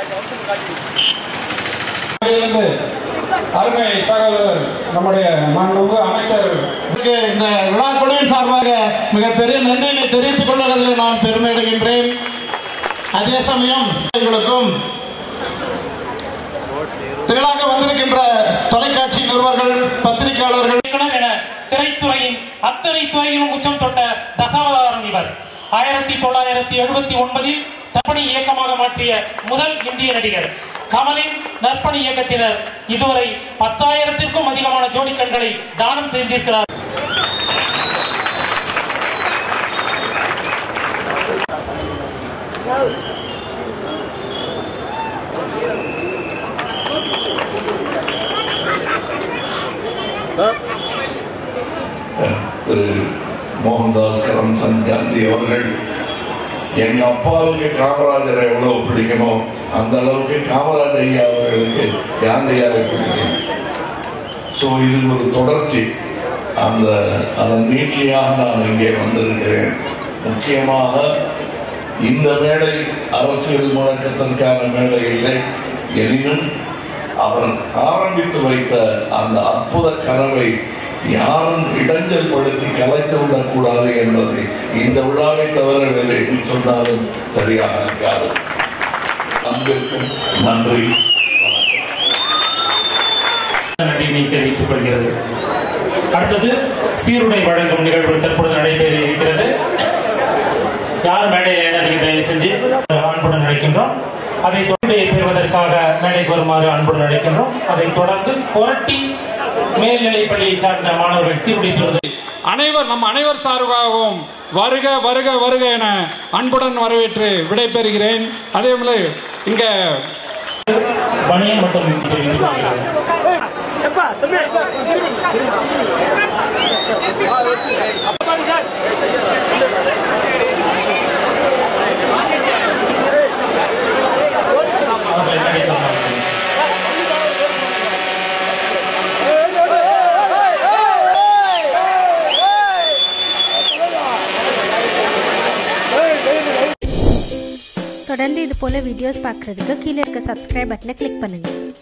இருந்து அருமை சகோதரர் நம்முடைய மாண்புமிகு அமைச்சர் இதற்கு இந்த விழா குழுவின் சார்பாக மிகப்பெரிய நன்றியை தெரிவித்துக் கொள்வதில் நான் பெருமையடைகின்றேன் அதே சமயம் எங்களுக்கும் திரளாக வந்திருக்கின்ற தொலைக்காட்சி நிருபர்கள் பத்திரிகையாளர்கள் இயக்குனர் என திரைத்துறையின் அத்தனை துறையிலும் உச்சம் தொட்ட தசாவதாரம் இவர் ஆயிரத்தி தொள்ளாயிரத்தி எழுபத்தி ஒன்பதில் தப்பணி இயக்கமாக மாற்றிய முதல் இந்திய நடிகர் கமலின் நற்பணி இயக்கத்தினர் இதுவரை பத்தாயிரத்திற்கும் அதிகமான ஜோடி கண்களை தானம் செய்திருக்கிறார் திரு மோகன்தாஸ் கரம்சந்த் காந்தி அவர்கள் எங்க அப்பாவுக்கு காமராஜரை எவ்வளவு பிடிக்குமோ அந்த அளவுக்கு காமராஜர் ஐயா அவர்களுக்கு காந்தியாரை பிடிக்கும் ஸோ இது ஒரு தொடர்ச்சி அந்த அதன் நீட்சியாக நான் இங்கே வந்திருக்கிறேன் முக்கியமாக இந்த மேடை அரசியல் முழக்கத்திற்கான மேடை இல்லை எனினும் அவர் ஆரம்பித்து வைத்த அந்த அற்புத கனவை யாரும் இடைஞ்சல் படுத்தி கலைத்து விடக்கூடாது என்பதை இந்த விழாவை தவிர வேறு எங்கு சொன்னாலும் சரியாக இருக்காது அன்பிற்கும் நன்றி நன்றியினை தெரிவித்துக் கொள்கிறது அடுத்தது சீருடை வழங்கும் நிகழ்வு தற்பொழுது நடைபெற இருக்கிறது யார் மேடையில் ஏறாதீங்க தயவு செஞ்சு அன்புடன் அழைக்கின்றோம் அதை தொடர்ந்து பெறுவதற்காக மேடைக்கு வருமாறு அன்புடன் அழைக்கின்றோம் அதைத் தொடர்ந்து கொரட்டி மேல்நிலைப் பள்ளியை சார்ந்த மாணவர்கள் சீருடை பெறுவதை அனைவர் நம் அனைவர் சார்பாகவும் வருக வருக வருக என அன்புடன் வரவேற்று விடைபெறுகிறேன் அதே போல இங்க பணியன் மட்டும் தெரிவித்துக் கொள்கிறது அவர்கள் நடைபெறும் தொடர்ந்து இது போல வீடியோஸ் பார்க்குறதுக்கு கீழே இருக்க சப்ஸ்கிரைப் பட்டனை கிளிக் பண்ணுங்கள்